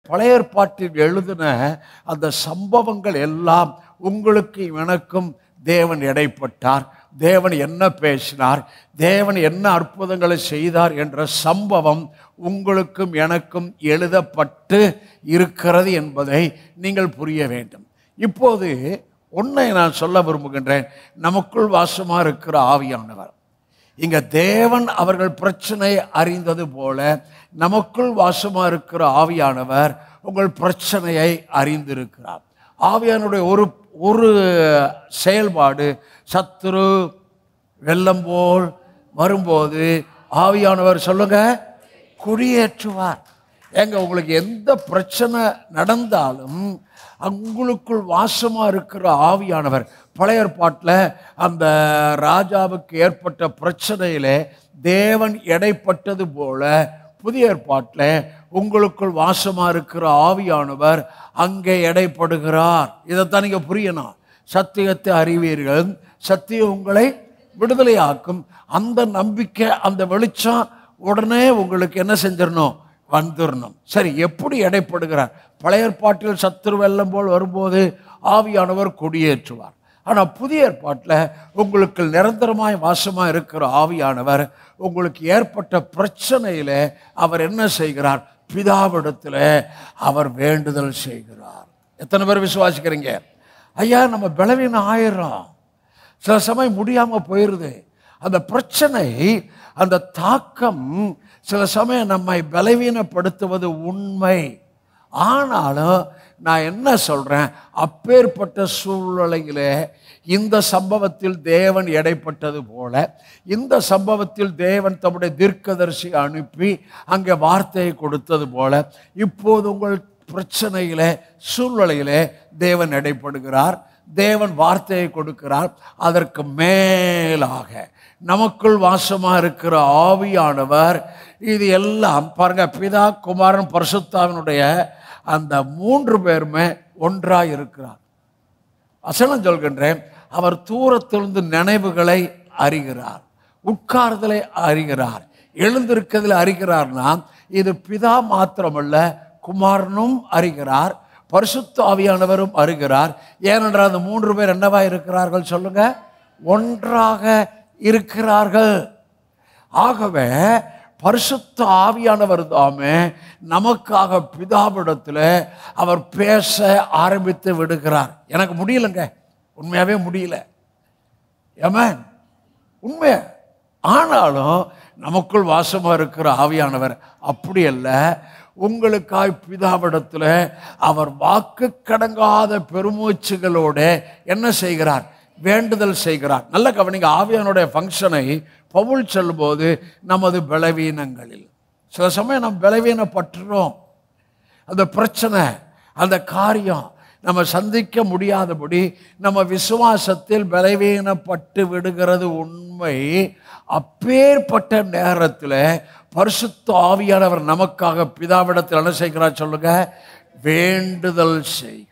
பழைய ஏற்பாட்டில் எழுதின அந்த சம்பவங்கள் எல்லாம் உங்களுக்கு எனக்கும் தேவன் இடைப்பட்டார் தேவன் என்ன பேசினார் தேவன் என்ன அற்புதங்களை செய்தார் என்ற சம்பவம் உங்களுக்கும் எனக்கும் எழுதப்பட்டு இருக்கிறது என்பதை நீங்கள் புரிய வேண்டும் இப்போது ஒன்றை நான் சொல்ல விரும்புகின்றேன் நமக்குள் வாசமாக இருக்கிற ஆவியானவர் இங்க தேவன் அவர்கள் பிரச்சனை அறிந்தது போல நமக்குள் வாசமா இருக்கிற ஆவியானவர் உங்கள் பிரச்சனையை அறிந்திருக்கிறார் ஆவியானுடைய ஒரு ஒரு செயல்பாடு சத்துரு வெள்ளம் போல் வரும்போது ஆவியானவர் சொல்லுங்க குடியேற்றுவார் ஏங்க உங்களுக்கு எந்த பிரச்சனை நடந்தாலும் உங்களுக்குள் வாசமா இருக்கிற ஆவியானவர் பழைய ஏற்பாட்டில் அந்த ராஜாவுக்கு ஏற்பட்ட பிரச்சனையிலே தேவன் எடைப்பட்டது போல புதிய ஏற்பாட்டில் உங்களுக்குள் வாசமா இருக்கிற ஆவியானவர் அங்கே எடைப்படுகிறார் இதைத்தான் நீங்க புரியணும் சத்தியத்தை அறிவீர்கள் சத்தியம் உங்களை விடுதலையாக்கும் அந்த நம்பிக்கை அந்த வெளிச்சம் உடனே உங்களுக்கு என்ன செஞ்சிடணும் வந்துடணும் சரி எப்படி எடைப்படுகிறார் பழைய ஏற்பாட்டில் சத்துரு வெள்ளம் போல் வரும்போது ஆவியானவர் கொடியேற்றுவார் ஆனால் புதிய ஏற்பாட்டில் உங்களுக்கு நிரந்தரமாய் வாசமாக இருக்கிற ஆவியானவர் உங்களுக்கு ஏற்பட்ட பிரச்சனையில் அவர் என்ன செய்கிறார் பிதாவிடத்தில் அவர் வேண்டுதல் செய்கிறார் எத்தனை பேர் விசுவாசிக்கிறீங்க ஐயா நம்ம பலவீனம் ஆயிடுறோம் சில சமயம் முடியாமல் போயிடுது அந்த பிரச்சனை அந்த தாக்கம் சில சமயம் நம்மை பலவீனப்படுத்துவது உண்மை ஆனாலும் நான் என்ன சொல்றேன் அப்பேற்பட்ட சூழ்நிலையிலே இந்த சம்பவத்தில் தேவன் எடைப்பட்டது போல இந்த சம்பவத்தில் தேவன் தம்முடைய தீர்க்கதரிசி அனுப்பி அங்கே வார்த்தையை கொடுத்தது போல இப்போது உங்கள் பிரச்சனையிலே சூழ்நிலையிலே தேவன் எடைப்படுகிறார் தேவன் வார்த்தையை கொடுக்கிறார் அதற்கு மேலாக நமக்குள் வாசமா இருக்கிற ஆவியானவர் இது எல்லாம் பாருங்க பிதா குமாரன் பரிசுத்தாவினுடைய அந்த மூன்று பேருமே ஒன்றாய் இருக்கிறார் வசனம் சொல்கின்றேன் அவர் தூரத்திலிருந்து நினைவுகளை அறிகிறார் உட்கார்தலை அறிகிறார் எழுந்திருக்கிறதுல அறிகிறார்னா இது பிதா மாத்திரமல்ல குமாரனும் அறிகிறார் பரிசுத்த ஆவியானவரும் அறிகிறார் ஏனென்றால் அந்த மூன்று பேர் என்னவா இருக்கிறார்கள் சொல்லுங்க ஒன்றாக இருக்கிறார்கள் ஆகவே பரிசுத்த ஆவியானவர் தாமே நமக்காக பிதாவிடத்தில் அவர் பேச ஆரம்பித்து விடுகிறார் எனக்கு முடியலங்க உண்மையாவே முடியல ஏமேன் உண்மை ஆனாலும் நமக்குள் வாசமாக இருக்கிற ஆவியானவர் அப்படி அல்ல உங்களுக்காய் பிதாவிடத்தில் அவர் வாக்கு கடங்காத பெருமூச்சுகளோட என்ன செய்கிறார் வேண்டுதல் செய்கிறார் நல்ல கவனிங்க ஆவியானுடைய ஃபங்க்ஷனை பவுல் சொல்லும்போது நமது பலவீனங்களில் சில சமயம் நம்ம பலவீனப்பட்டுறோம் அந்த பிரச்சனை அந்த காரியம் நம்ம சந்திக்க முடியாதபடி நம்ம விசுவாசத்தில் பலவீனப்பட்டு விடுகிறது உண்மை அப்பேற்பட்ட நேரத்தில் பரிசுத்த ஆவியானவர் நமக்காக பிதாவிடத்தில் என்ன செய்கிறார் சொல்லுங்க வேண்டுதல் செய்